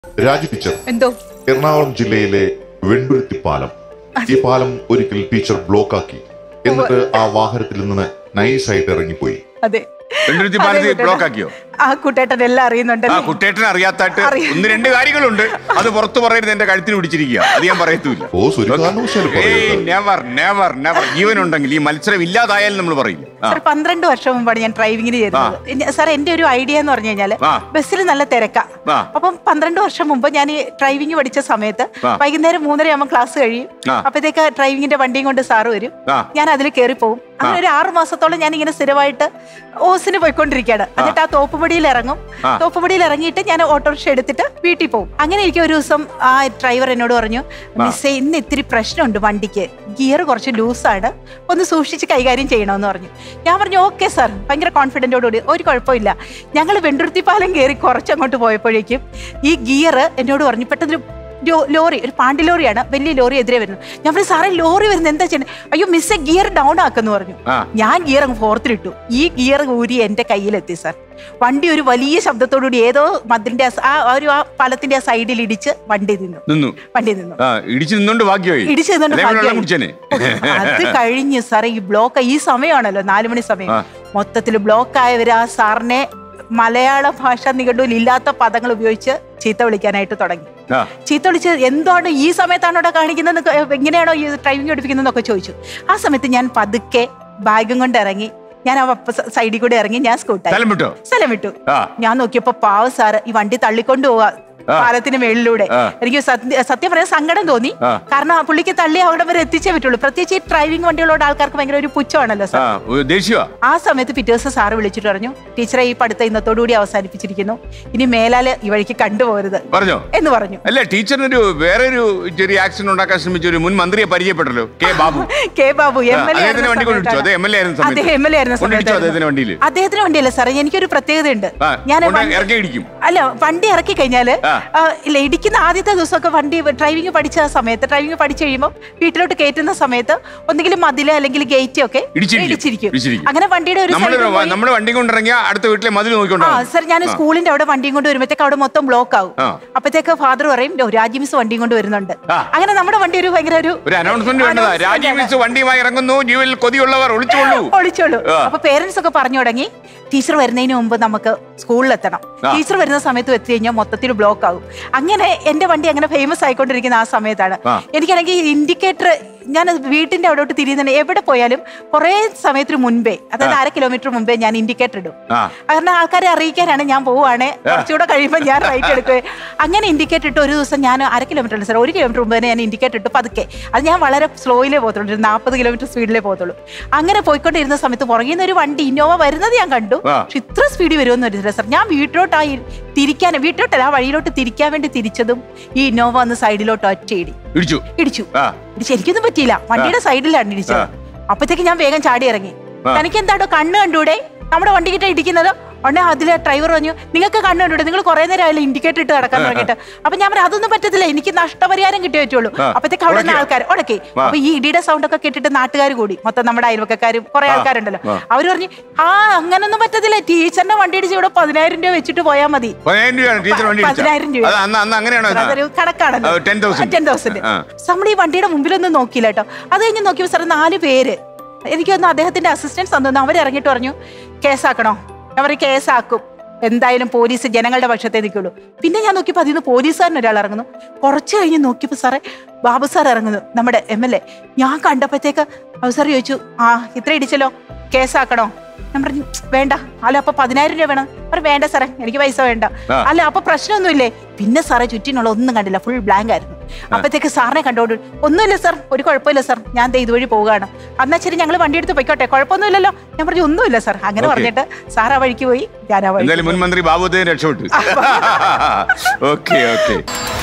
Raju teacher എന്തോ എറണാകുളം ജില്ലയിലെ വെണ്ടുരുത്തി പാലം ഈ പാലം ഒരിക്കൽ ടീച്ചർ ബ്ലോക്ക് ആക്കി എന്നിട്ട് ആ വാഹനത്തിൽ നിന്ന് നൈസായിട്ട് ഇറങ്ങിപ്പോയി അതെ വെണ്ടുരുത്തി അതെ, പാലത്തിൽ കുട്ടേട്ടൻ. ബ്ലോക്ക് ആക്കിയോ ആ കുട്ടേട്ടൻ എല്ലാം ആ അറിയുന്നുണ്ടല്ലോ കുട്ടേട്ടൻ അറിയാത്തായിട്ട് അറിയാം. ഒന്ന് രണ്ട് കാര്യങ്ങളുണ്ട് അത് പുറത്തു പറയരുത് എന്റെ കഴുത്തിന് പിടിച്ചിരിക്കുക അത് ഞാൻ പറയത്തൂല്ല ഓ ഒരു കാരണവശാലും പറയരുത് നെവർ നെവർ നെവർ ജീവനുണ്ടെങ്കിൽ ഈ മത്സരം ഇല്ലാതായാലും നമ്മൾ പറയില്ല ആ, സാർ പന്ത്രണ്ട് വർഷം മുമ്പാണ് ഞാൻ ഡ്രൈവിംഗിന് ചെയ്തത് ഇനി- സാർ എന്റെ ഒരു ഐഡിയ എന്ന് പറഞ്ഞു കഴിഞ്ഞാല് ആ. ബസ്സിൽ നല്ല തിരക്കാ ആ. അപ്പം പന്ത്രണ്ട് വർഷം മുമ്പ് ഞാൻ ഈ ഡ്രൈവിംഗ് പഠിച്ച സമയത്ത് ആ. വൈകുന്നേരം മൂന്നര ആകുമ്പോൾ ക്ലാസ് കഴിയും ആ. അപ്പത്തേക്ക് ഡ്രൈവിംഗിന്റെ വണ്ടിയും കൊണ്ട് സാറ് വരും ആ. ഞാൻ അതിൽ കയറി പോകും അങ്ങനെ ഒരു ആറ് മാസത്തോളം ഞാൻ ഇങ്ങനെ സ്ഥിരമായിട്ട് ഓസിന് പോയിക്കൊണ്ടിരിക്കുകയാണ് എന്നിട്ട് ആ തോപ്പുപടിയിൽ ഇറങ്ങും ആ. തോപ്പുപടിയിൽ ഇറങ്ങിയിട്ട് ഞാൻ ഓട്ടോറിക്ഷ എടുത്തിട്ട് വീട്ടിൽ പോകും അങ്ങനെ എനിക്ക് ഒരു ദിവസം ആ ഡ്രൈവർ എന്നോട് പറഞ്ഞു മിസ്സേ ഇന്ന് ഇത്തിരി പ്രശ്നമുണ്ട് വണ്ടിക്ക് ഗിയർ കുറച്ച് ലൂസാണ് ഒന്ന് സൂക്ഷിച്ച് കൈകാര്യം ചെയ്യണമെന്ന് പറഞ്ഞു ഞാൻ പറഞ്ഞു ഓക്കെ സാർ ഭയങ്കര കോൺഫിഡൻറ്റോടുകൂടി ഒരു കുഴപ്പമില്ല ഞങ്ങൾ വെണ്ടുരുത്തി പാലം കയറി കുറച്ചങ്ങോട്ട് പോയപ്പോഴേക്കും ഈ ഗിയർ എന്നോട് പറഞ്ഞു പെട്ടെന്ന് ഒരു ലോ- ലോറി ഒരു പാണ്ടി ലോറിയാണ് വലിയ ലോറി എതിരെ വരുന്നു ഞാൻ പറഞ്ഞു സാറേ ലോറി വരുന്നത് എന്താ ചെയ്യണേ അയ്യോ മിസ്സെ ഗിയർ ഡൗൺ ആക്കെന്ന് പറഞ്ഞു ആ. ഞാൻ ഗിയർ അങ്ങ് ഫോർത്തിലിട്ടു ഈ ഗിയർ ഊരി എന്റെ കയ്യിലെത്തി സാർ വണ്ടി ഒരു വലിയ ശബ്ദത്തോടുകൂടി ഏതോ മതിലിന്റെ ആ സ- ആ ഒരു ആ പാലത്തിന്റെ ആ സൈഡിൽ ഇടിച്ച് വണ്ടി നിന്നു നിന്നു വണ്ടി നിന്നു ആ ഇടിച്ചു നിന്നോണ്ട് ഭാഗ്യമായി ഇടിച്ചു നിന്നുകൊണ്ട് അല്ലെങ്കിൽ വെള്ളം ഭാഗ്യമായി. കുടിച്ചേനെ അത് കഴിഞ്ഞ് സാറേ ഈ ബ്ലോക്ക് ഈ സമയമാണല്ലോ നാലു മണി സമയം ആ. മൊത്തത്തിൽ ബ്ലോക്ക് ആയവര് ആ സാറിനെ മലയാള ഭാഷ നിഘണ്ടുവിൽ ഇല്ലാത്ത പദങ്ങൾ ഉപയോഗിച്ച് ചീത്ത വിളിക്കാനായിട്ട് തുടങ്ങി ആ ചീത്ത വിളിച്ച് എന്താണ് ഈ സമയത്താണ് ഇവിടെ കാണിക്കുന്നത് എങ്ങനെയാണോ ഈ ഡ്രൈവിംഗ് പഠിപ്പിക്കുന്നതെന്നൊക്കെ ചോദിച്ചു ആ സമയത്ത് ഞാൻ പതുക്കെ ബാഗും കൊണ്ട് ഇറങ്ങി ഞാൻ ആ സൈഡിൽ കൂടെ ഇറങ്ങി ഞാൻ സ്കൂട്ടായി സ്ഥലം വിട്ടോ സ്ഥലം വിട്ടു ആ ഞാൻ നോക്കിയപ്പോ പാവ സാറ് ഈ വണ്ടി തള്ളിക്കൊണ്ട് പോവാ ആ. പാലത്തിന് മേളിലൂടെ ആ. എനിക്ക് സത്യ- സത്യം പറയാൻ സങ്കടം തോന്നി ആ. കാരണം ആ പുള്ളിക്ക് തള്ളി അവിടെ വരെ എത്തിച്ചേ പറ്റുള്ളൂ പ്രത്യേകിച്ച് ഈ ഡ്രൈവിംഗ് വണ്ടികളോട് ആൾക്കാർക്ക് ഭയങ്കര ഒരു പുച്ഛമാണല്ലോ ആ സാർ ഒരു ദേഷ്യമാ ആ സമയത്ത് പിറ്റേ ദിവസം സാറ് വിളിച്ചിട്ട് പറഞ്ഞു ടീച്ചറെ ഈ പഠിത്തം ഇന്നത്തോടുകൂടി അവസാനിപ്പിച്ചിരിക്കുന്നു ഇനി മേലാല് ഈ വഴിക്ക് കണ്ടുപോകരുത് പറഞ്ഞോ എന്ന് പറഞ്ഞു അല്ല ടീച്ചറിനൊരു വേറെ ഒരു ചെറിയ ആക്സിഡന്റ് ഉണ്ടാക്കാൻ ശ്രമിച്ച ഒരു മുൻ മന്ത്രിയെ പരിചയപ്പെട്ടല്ലോ കെ ബാബു കെ ബാബു ആ, എം എൽ എ അദ്ദേഹത്തിന്റെ വണ്ടി കൊണ്ടിടിച്ചു അത് എം എൽ എ ആയിരുന്ന സമയത്ത് അദ്ദേഹം എം എൽ എ ആയിരുന്ന കൊണ്ടിടിച്ചു അദ്ദേഹത്തിന്റെ സമയത്ത് വണ്ടിയിൽ അദ്ദേഹത്തിന് വണ്ടിയല്ല സാറേ എനിക്കൊരു പ്രത്യേകതയുണ്ട് ആ ഞാൻ കൊണ്ട് വണ്ടി- ഇറക്കി ഇടിക്കും അല്ല വണ്ടി ഇറക്കി കഴിഞ്ഞാല് ആ. ആ, ഇല്ല ഇടിക്കുന്ന ആദ്യത്തെ ദിവസമൊക്കെ വണ്ടി ഡ്രൈവിംഗ് പഠിച്ച സമയത്ത് ഡ്രൈവിംഗ് പഠിച്ചു കഴിയുമ്പോൾ വീട്ടിലോട്ട് കയറ്റുന്ന സമയത്ത് ഒന്നെങ്കിലും മതില് അല്ലെങ്കിൽ ഗേറ്റ് ഒക്കെ ഇടിച്ചിരിക്കും. ഇടിച്ചിരിക്കും ഇടിച്ചിരിക്കും. അങ്ങനെ വണ്ടിയുടെ ഒരു നമ്മുടെ side ൽ പോയി- നമ്മുടെ വണ്ടി കൊണ്ടിറങ്ങിയ അടുത്ത വീട്ടിലെ മതിൽ നോക്കിക്കൊണ്ടോ ആ സർ ഞാൻ സ്കൂളിന്റെ അവിടെ വണ്ടിയും കൊണ്ട് വരുമ്പോഴത്തേക്ക് അവിടെ മൊത്തം ബ്ലോക്ക് ആവും ആ. അപ്പത്തേക്ക് ഫാദർ പറയും "ഓ, രാജി മിസ് വണ്ടിയും കൊണ്ട് വരുന്നുണ്ട് ആ. അങ്ങനെ നമ്മുടെ വണ്ടി ഒരു ഭയങ്കര ഒരു ഒരു അനൗൺസ്മെന്റ് വേണ്ടതാ announcement രാജീവ് ആണ്. മിസ് വണ്ടിയുമായി ഇറങ്ങുന്നു ജീവനിൽ കൊതിയുള്ളവർ ഒളിച്ചോളൂ ഒളിച്ചോളൂ ആ. അപ്പൊ പേരൻസ് ഒക്കെ പറഞ്ഞു തുടങ്ങി ടീച്ചർ വരുന്നതിന് മുമ്പ് നമുക്ക് സ്കൂളിലെത്തണം ആ. ടീച്ചർ വരുന്ന സമയത്ത് എത്തി കഴിഞ്ഞാൽ മൊത്തത്തിൽ ബ്ലോക്ക് ആകും അങ്ങനെ എന്റെ വണ്ടി അങ്ങനെ ഫേമസ് ആയിക്കൊണ്ടിരിക്കുന്ന ആ സമയത്താണ് ആ. എനിക്കാണെങ്കിൽ ഇൻഡിക്കേറ്റർ ഞാൻ വീട്ടിന്റെ അവിടോട്ട് തിരിയുന്നുണ്ട് എവിടെ പോയാലും കുറെ സമയത്തിന് മുൻപേ അതായത് അര കിലോമീറ്റർ മുമ്പേ ഞാൻ ഇൻഡിക്കേറ്റർ ഇടും ആ കാരണം ആൾക്കാരെ അറിയിക്കാനാണ് ഞാൻ പോവാണ് കുറച്ചുകൂടെ കഴിയുമ്പോൾ ഞാൻ റൈറ്റ് എടുക്കുക അങ്ങനെ ഇൻഡിക്കേറ്റർ ഇട്ട് ഒരു ദിവസം ഞാൻ അര കിലോമീറ്റർ അല്ല സാർ ഒരു കിലോമീറ്റർ മുമ്പ് തന്നെ ഞാൻ ഇൻഡിക്കേറ്റർ ഇട്ട് പതുക്കെ അത് ഞാൻ വളരെ സ്ലോയിലേ പോകത്തുള്ളൂ ഒരു നാൽപ്പത് കിലോമീറ്റർ സ്പീഡിലേ പോകത്തുള്ളൂ അങ്ങനെ പോയിക്കൊണ്ടിരുന്ന സമയത്ത് പുറകിൽ നിന്ന് ഒരു വണ്ടി ഇന്നോവ വരുന്നത് ഞാൻ കണ്ടു ആ. പക്ഷെ ഇത്ര സ്പീഡ് വരുമെന്ന് വരുന്നില്ല സാർ ഞാൻ വീട്ടിലോട്ടായി തിരിക്കാൻ വീട്ടിലോട്ടല്ല ആ വഴിയിലോട്ട് തിരിക്കാൻ വേണ്ടി തിരിച്ചതും ഈ ഇന്നോവ വന്ന് സൈഡിലോട്ട് ഒറ്റയിടി ഇടിച്ചു ഇടിച്ചു ആ ഇടിച്ച് എനിക്കൊന്നും പറ്റിയില്ല വണ്ടിയുടെ സൈഡിലാണ് ഇടിച്ചത് അപ്പത്തേക്ക് ഞാൻ വേഗം ചാടി ഇറങ്ങി ആ. തനിക്ക് എന്താടോ കണ്ണ് കണ്ടൂടെ നമ്മുടെ വണ്ടി കിட்ட ഇടിക്കുന്നത് ഉടനെ അതിലെ ഡ്രൈവർ പറഞ്ഞു നിങ്ങൾക്ക് കണ്ണ് കണ്ടൂടെ നിങ്ങൾ കുറെ നേരം ആയാലും ഇൻഡിക്കേറ്റർ ഇട്ട് നടക്കാൻ തുടങ്ങിയിട്ട് അപ്പൊ ഞാൻ പറഞ്ഞു അതൊന്നും പറ്റത്തില്ല എനിക്ക് നഷ്ടപരിഹാരം കിട്ടിയേ പറ്റുള്ളൂ ആ. അപ്പത്തേക്ക് അവിടെ നിന്ന് ഉടക്കിയോ? ആൾക്കാർ ഉടക്കി ആ. അപ്പൊ ഈ ഇടിയുടെ സൗണ്ട് ഒക്കെ കേട്ടിട്ട് നാട്ടുകാർ കൂടി മൊത്തം നമ്മുടെ അയൽവക്കക്കാരും കുറെ ആ. ആൾക്കാരുണ്ടല്ലോ ആ. അവര് പറഞ്ഞു ആ അങ്ങനൊന്നും പറ്റത്തില്ല ടീച്ചറിന്റെ വണ്ടി ഇടിച്ച് ഇവിടെ പതിനായിരം രൂപ വെച്ചിട്ട് പോയാൽ മതി പതിനായിരം രൂപയാണ് ടീച്ചർ വണ്ടി ഇടിച്ചത്. പതിനായിരം രൂപ. അത് അന്ന് അന്ന് അങ്ങനെയാണോ ഇത്? അതൊരു കണക്കാണല്ലോ ആ, 10,000. ടെൻ തൗസൻഡ് ആ. നമ്മൾ ഈ വണ്ടിയുടെ മുമ്പിലൊന്നും നോക്കിയില്ല കേട്ടോ അത് കഴിഞ്ഞ് നോക്കിയപ്പോൾ സാർ നാല് പേര് എനിക്കൊന്ന് അദ്ദേഹത്തിന്റെ അസിസ്റ്റൻസ് തന്നു അവർ ഇറങ്ങിയിട്ട് പറഞ്ഞു കേസാക്കണോ അവർ കേസാക്കും എന്തായാലും പോലീസ് ജനങ്ങളുടെ പക്ഷത്തെ നിൽക്കുള്ളൂ പിന്നെ ഞാൻ നോക്കിയപ്പോൾ അതിൽ നിന്ന് പോലീസുകാരൻ ഒരാൾ ഇറങ്ങുന്നു കുറച്ച് കഴിഞ്ഞ് നോക്കിയപ്പോൾ സാറേ ബാബു സാർ ഇറങ്ങുന്നു നമ്മുടെ എം എൽ എ ഞാൻ കണ്ടപ്പോഴത്തേക്ക് ബാബു സാർ ചോദിച്ചു ആ ഇത്ര ഇടിച്ചല്ലോ കേസാക്കണോ ഞാൻ പറഞ്ഞു വേണ്ട അല്ല അപ്പൊ പതിനായിരം രൂപ വേണം പറഞ്ഞു വേണ്ട സാറേ എനിക്ക് പൈസ വേണ്ട ആ. അല്ല അപ്പൊ പ്രശ്നമൊന്നുമില്ലേ പിന്നെ സാറേ ചുറ്റിനുള്ള ഒന്നും കണ്ടില്ല ഫുൾ ബ്ലാങ്ക് ആയിരുന്നു അപ്പത്തേക്ക് സാറിനെ കണ്ടോണ്ട് ഒന്നുമില്ല സാർ ഒരു കുഴപ്പമില്ല സാർ ഞാൻ ദേ ഇതുവഴി പോവുകയാണ് എന്നാ ശരി ഞങ്ങൾ വണ്ടി എടുത്ത് പൊയ്ക്കോട്ടെ കുഴപ്പമൊന്നുമില്ലല്ലോ ഞാൻ പറഞ്ഞു ഒന്നുമില്ല സാർ അങ്ങനെ Okay. പറഞ്ഞിട്ട് സാർ ആ വഴിക്ക് പോയി ഞാൻ ആ വഴിക്ക് എന്തായാലും മുൻ മന്ത്രി ബാബുദേവൻ രക്ഷപ്പെട്ടു ഓക്കെ ഓക്കെ